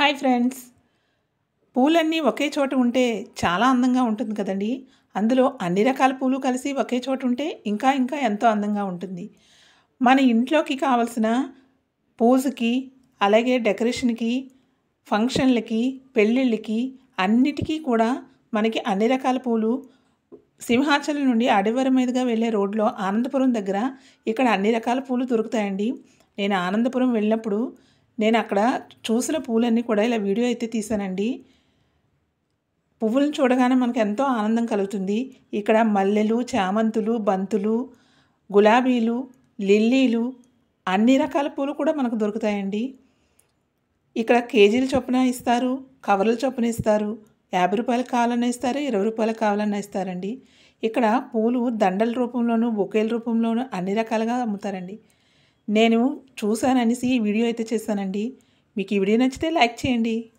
hi friends పూలన్నీ ఒకే చోట ఉంటే చాలా అందంగా ఉంటుంది కదండి అందులో అన్ని రకాల పూలు కలిసి ఒకే చోట ఉంటే ఇంకా ఇంకా ఎంతో అందంగా ఉంటుంది మన ఇంట్లోకి కావలసిన పూజకి అలాగే డెకరేషన్కి ఫంక్షన్లకి పెళ్ళిళ్ళకి అన్నిటికీ కూడా మనకి అన్ని రకాల పూలు సింహాచలం నుండి అడవివరం మీదుగా వెళ్ళే రోడ్లో ఆనందపురం దగ్గర ఇక్కడ అన్ని రకాల పూలు దొరుకుతాయండి నేను ఆనందపురం వెళ్ళినప్పుడు నేను అక్కడ చూసిన పూలన్నీ కూడా ఇలా వీడియో అయితే తీసానండి పువ్వులను చూడగానే మనకు ఎంతో ఆనందం కలుగుతుంది ఇక్కడ మల్లెలు చామంతులు బంతులు గులాబీలు లిల్లీలు అన్ని రకాల పూలు కూడా మనకు దొరుకుతాయండి ఇక్కడ కేజీల చొప్పున ఇస్తారు కవర్ల చొప్పున ఇస్తారు యాభై రూపాయలకు కావాలన్నా ఇస్తారు ఇరవై రూపాయలకు కావాలన్నా ఇస్తారండి ఇక్కడ పూలు దండల రూపంలోనూ బొకేల రూపంలోనూ అన్ని రకాలుగా అమ్ముతారండి నేను చూశాననేసి ఈ వీడియో అయితే చేశానండి మీకు ఈ వీడియో నచ్చితే లైక్ చేయండి